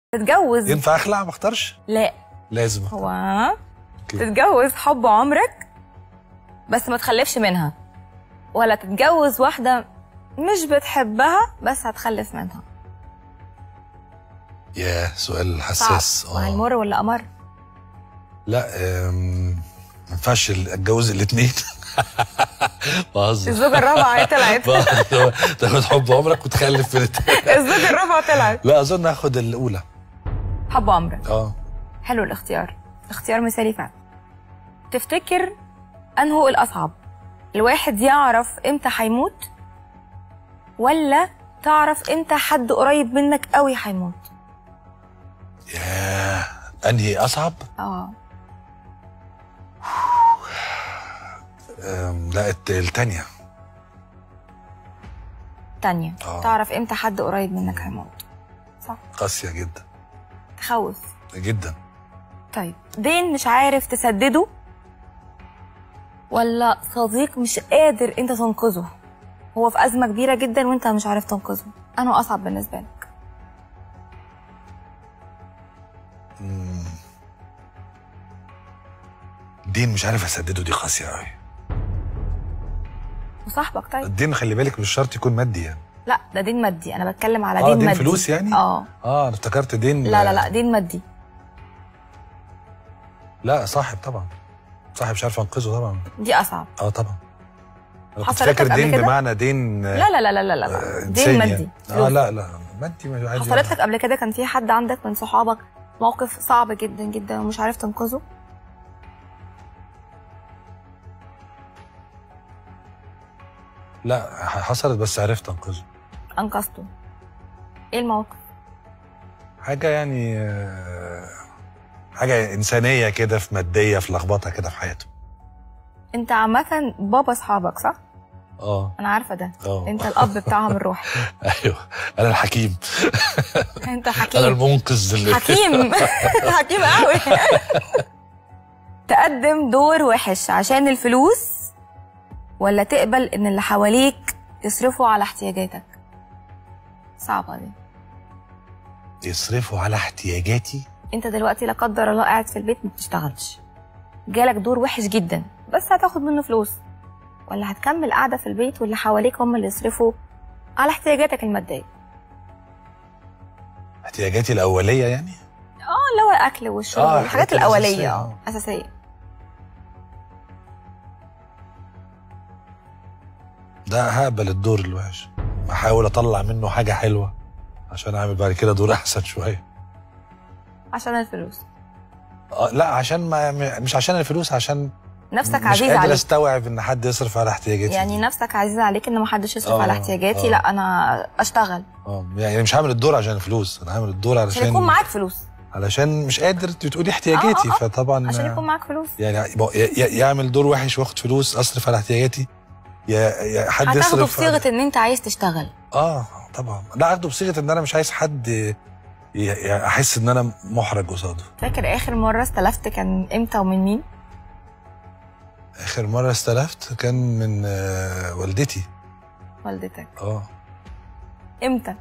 تتجوز ينفع اخلع ما اختارش لا لازم هو أوكي. تتجوز حب عمرك بس ما تخلفش منها ولا تتجوز واحدة مش بتحبها بس هتخلف منها يا سؤال صعب حساس وهيمر ولا قمر لا أم، ما ينفعش ال- اتجوز الاثنين بهزر الزوجة الرابعة طلعت بهزر. تاخد حب عمرك وتخلف من التاني الزوجة الرابعة طلعت لا اظن هاخد الاولى حب عمرك اه حلو الاختيار اختيار مثالي فعلا تفتكر انه الاصعب الواحد يعرف امتى هيموت ولا تعرف امتى حد قريب منك قوي هيموت ياه انهي اصعب اه أم، لا الت- التانية تانية آه. تعرف امتى حد قريب منك هيموت صح قاسية جدا تخوف جدا طيب دين مش عارف تسدده ولا صديق مش قادر انت تنقذه هو في ازمه كبيره جدا وانت مش عارف تنقذه انا اصعب بالنسبه لك مم. الدين مش عارف اسدده دي قاسية قوي وصاحبك طيب الدين خلي بالك مش شرط يكون مادي يعني لا ده دين مادي انا بتكلم على اه دين دين مادي فلوس يعني اه اه انا افتكرت دين لا لا لا دين مادي لا صاحب طبعا صاحب مش عارف انقذه طبعا دي اصعب اه طبعا انا كنت حصلت فاكر لك قبل دين كده؟ بمعنى دين آه، لا لا لا لا لا, لا. آه، دين إنساني مادي يعني. اه فلوس. لا لا مادي ما عادي حصلت لك قبل كده كان في حد عندك من صحابك موقف صعب جدا جدا ومش عارف تنقذه لا ح- حصلت بس عرفت انقذه انقذته ايه الموقف حاجه يعني آه، حاجه انسانيه كده في ماديه في لخبطه كده في حياته انت عامه بابا اصحابك صح اه انا عارفه ده اه انت الاب بتاعهم الروحي ايوه انا الحكيم انت انا حكيم المنقذ اللي حكيم حكيم قوي تقدم دور وحش عشان الفلوس ولا تقبل ان اللي حواليك يصرفوا على احتياجاتك صعبه دي يصرفوا على احتياجاتي انت دلوقتي لا قدر الله قاعد في البيت ما بتشتغلش جالك دور وحش جدا بس هتاخد منه فلوس ولا هتكمل قاعده في البيت واللي حواليك هم اللي يصرفوا على احتياجاتك الماديه احتياجاتي الاوليه يعني اه اللي هو الاكل والشرب آه، والحاجات الحاجات الاوليه الأساسية، اه اساسيه ده هقبل الدور الوحش احاول اطلع منه حاجه حلوه عشان اعمل بعد كده دور احسن شويه عشان الفلوس آه لا عشان ما م- مش عشان الفلوس عشان نفسك مش عزيزه قادر عليك استوعب ان حد يصرف على احتياجاتي يعني دي. نفسك عزيزه عليك ان ما حدش يصرف آه، على احتياجاتي آه. لا انا اشتغل اه يعني مش هعمل الدور عشان الفلوس انا هعمل الدور عشان علشان يكون معاك فلوس علشان مش قادر تقولي احتياجاتي آه، آه، آه. فطبعا عشان يكون معاك فلوس يعني يبقى- يا- يا- يعمل دور وحش واخد فلوس اصرف على احتياجاتي يا يا حد هتاخده يصرف بصيغه ان انت عايز تشتغل اه طبعا لا اخده بصيغه ان انا مش عايز حد ي- ي- احس ان انا محرج قصاده فاكر اخر مره استلفت كان امتى ومن مين اخر مره استلفت كان من آه، والدتي والدتك اه امتى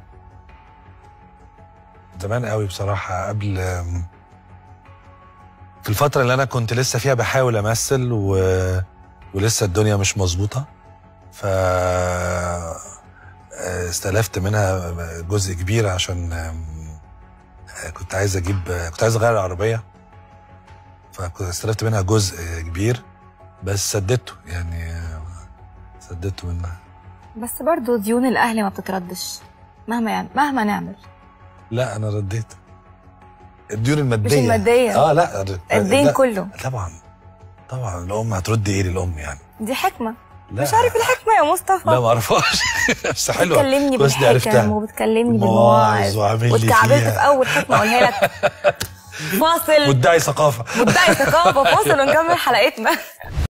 زمان قوي بصراحه قبل آم، في الفتره اللي انا كنت لسه فيها بحاول امثل و... ولسه الدنيا مش مظبوطه ف آه، استلفت منها جزء كبير عشان آم، آه، كنت عايز اجيب آه، كنت عايز اغير العربيه فكنت استلفت منها جزء كبير بس سددته يعني آه، سددته منها بس برضو ديون الاهل ما بتتردش مهما يعني مهما نعمل لا انا رديت الديون الماديه مش المادية. اه لا الدين لا، كله طبعا طبعا الام هترد ايه للام يعني دي حكمه لا مش عارف الحكمه يا مصطفى لا ما اعرفهاش بس حلوه بتكلمني بس دي عرفتها. بالحكم وبتكلمني مواعظ بالمواعظ وعامل لي واتكعبلت فيها. في اول حكمه اقولها لك فاصل مدعي ثقافه مدعي ثقافه فاصل ونكمل حلقتنا